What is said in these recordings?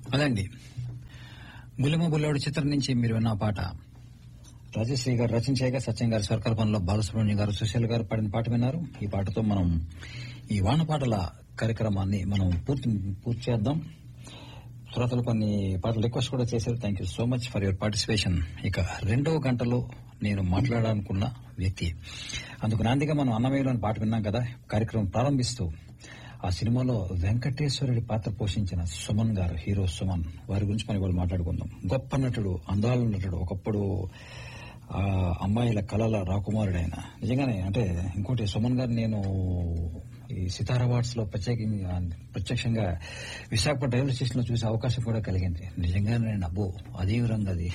అదండి గులిమ బుల్లోడు చిత్రం నుంచి మీరు విన్న పాట రాజశ్రీ గారు రచించేయగా సత్యం గారి స్వరకల్పనలో బాలసుబ్రహ్మణ్యం గారు సుశీల్ గారు పాడిన పాట విన్నారు ఈ పాటతో మనం ఈ వానపాటల కార్యక్రమాన్ని మనం పూర్తి పూర్తి చేద్దాం శ్రోతలు కొన్ని పాటలు రిక్వెస్ట్ కూడా చేశారు thank you so much for your participation ఇక రెండవ గంటలో నేను మాట్లాడాలనుకున్న వ్యక్తి అందుకు నాందిగా మనం అన్నమయ్యలోని పాట విన్నాం కదా కార్యక్రమం ప్రారంభిస్తూ ఆ సినిమాలో వెంకటేశ్వరుడి పాత్ర పోషించిన సుమన్ గారు హీరో సుమన్ వారి గురించి మనం ఇవాళ మాట్లాడుకుందాం గొప్ప నటుడు అందాల నటుడు ఒకప్పుడు ఆ అమ్మాయిల కళల రాకుమారుడైన నిజంగానే అంటే ఇంకోటి సుమన్ గారు నేను ఈ సితార అవార్డ్స్ లో ప్రత్యేకంగా ప్రత్యక్షంగా విశాఖపట్నం రైల్వే స్టేషన్ లో చూసే అవకాశం కూడా కలిగింది నిజంగానే నేను అబ్బో అదే విధంగా అది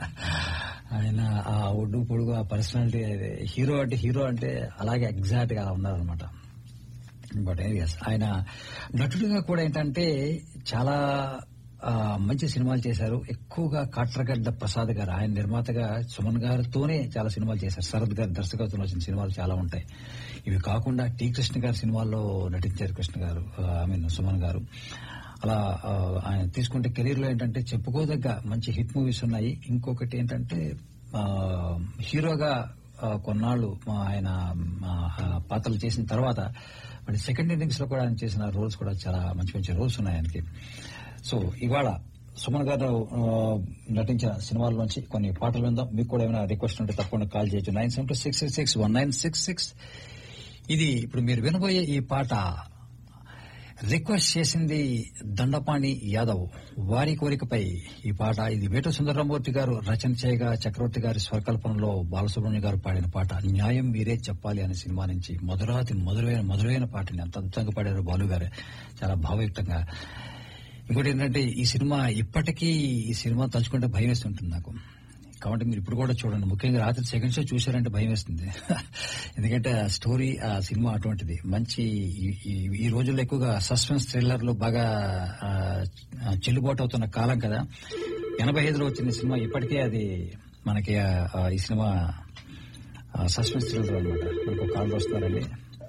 ఆయన ఆ ఒడ్డు పొడుగు ఆ పర్సనాలిటీ హీరో అంటే హీరో అంటే అలాగే ఎగ్జాక్ట్ గా ఉన్నారనమాట బట్ ఎస్ ఆయన నటుడిగా కూడా ఏంటంటే చాలా ఆ, మంచి సినిమాలు చేశారు ఎక్కువగా కాట్రగడ్డ ప్రసాద్ గారు ఆయన నిర్మాతగా సుమన్ గారితోనే చాలా సినిమాలు చేశారు శరత్ గారి దర్శకత్వంలో వచ్చిన సినిమాలు చాలా ఉంటాయి ఇవి కాకుండా టి కృష్ణ గారి సినిమాల్లో నటించారు కృష్ణ గారు ఐ మీన్ సుమన్ గారు అలా ఆ, ఆయన తీసుకుంటే కెరీర్ లో ఏంటంటే చెప్పుకోదగ్గ మంచి హిట్ మూవీస్ ఉన్నాయి ఇంకొకటి ఏంటంటే ఆ, హీరోగా ఆ, కొన్నాళ్ళు మా ఆయన ఆ, ఆ, పాత్రలు చేసిన తర్వాత మరి సెకండ్ ఇన్నింగ్స్ లో కూడా ఆయన చేసిన రోల్స్ కూడా చాలా మంచి మంచి రోల్స్ ఉన్నాయి ఆయనకి సో ఇవాళ సుమన్ గారు ఆ, నటించిన సినిమాల నుంచి కొన్ని పాటలు విందాం మీకు కూడా ఏమైనా రిక్వెస్ట్ ఉంటే తప్పకుండా కాల్ చేయొచ్చు nine seven two six six one nine six six ఇది ఇప్పుడు మీరు వినబోయే ఈ పాట రిక్వెస్ట్ చేసింది దండపాణి యాదవ్ వారి కోరికపై ఈ పాట ఇది వేట సుందరరామూర్తి గారు రచన చేయగా చక్రవర్తి గారి స్వరకల్పనలో బాలసుబ్రహ్మణ్య గారు పాడిన పాట న్యాయం మీరే చెప్పాలి అనే సినిమా నుంచి మధురాతి మధురైన మధురైన పాటని అంత అద్భుతంగా పాడారు బాలు గారు చాలా భావయుక్తంగా ఇంకోటి ఏంటంటే ఈ సినిమా ఇప్పటికీ ఈ సినిమా తలుచుకుంటే భయం వేస్తుంటుంది నాకు కాబట్టి మీరు ఇప్పుడు కూడా చూడండి ముఖ్యంగా రాత్రి సెకండ్ షో చూశారంటే భయం వేస్తుంది ఎందుకంటే ఆ స్టోరీ ఆ సినిమా అటువంటిది మంచి ఈ- ఈ- ఈ రోజుల్లో ఎక్కువగా సస్పెన్స్ థ్రిల్లర్లు బాగా ఆ, ఆ, చెల్లుబాటు అవుతున్న కాలం కదా ఎనభై ఐదులో వచ్చిన సినిమా ఇప్పటికే అది మనకి ఆ, ఆ, ఈ సినిమా సస్పెన్స్ థ్రిల్లర్ అనమాట మనకు కాల్ వస్తున్నారండి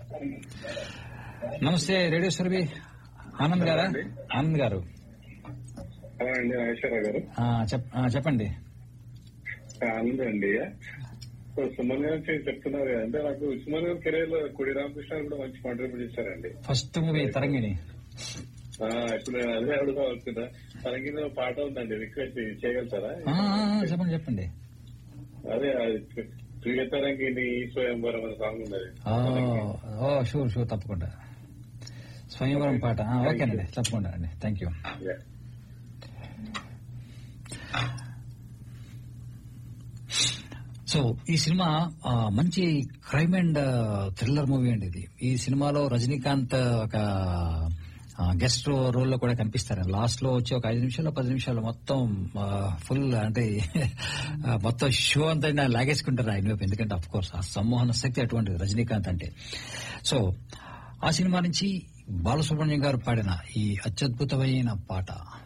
నమస్తే రేడియో సర్వి ఆనంద్ గారా ఆనంద్ గారు హలో అండి నాగేశ్వరరావు గారు ఆ, చెప్- ఆ, చెప్పండి ఆనంద్ అండి సో సుమన్ గారు చె- చెప్తున్నారు కదా, అంటే నాకు సుమన్ గారు కెరీర్ లో కుడి రామకృష్ణ గారు కూడా మంచి కాంట్రిబ్యూట్ చేశారండి ఫస్ట్ మూవీ తరంగిణి ఆ, ఇప్పుడు నేను అదే అడుగుతా వస్తున్నా తనకి పాట ఉందండి రిక్వెస్ట్ చేయగలుగుతారా ఆ, ఆ, ఆ, చెప్పండి చెప్పండి అదే అది ప్రియ తరంగిణి స్వయంవరం అనే సాంగ్ ఉన్నది ఆ, ఓ షూర్ షూర్ తప్పకుండా స్వయంవరం పాట ఆ, ఓకేనండి తప్పకుండా అండి థ్యాంక్ యూ Yeah. సో ఈ సినిమా ఆ, మంచి క్రైమ్ అండ్ థ్రిల్లర్ మూవీ అండి ఇది ఈ సినిమాలో రజనీకాంత్ ఒక గెస్ట్ రోల్ లో కూడా కనిపిస్తారు లాస్ట్ లో వచ్చి ఒక ఐదు నిమిషాలు పది నిమిషాలు మొత్తం ఫుల్ అంటే ఆ, మొత్తం షో అంతా ఆయన లాగేసుకుంటారు ఆయన వైపు ఎందుకంటే అఫ్ కోర్స్ ఆ సమ్మోహన శక్తి అటువంటిది రజనీకాంత్ అంటే సో ఆ సినిమా నుంచి బాలసుబ్రహ్మణ్యం గారు పాడిన ఈ అత్యద్భుతమైన పాట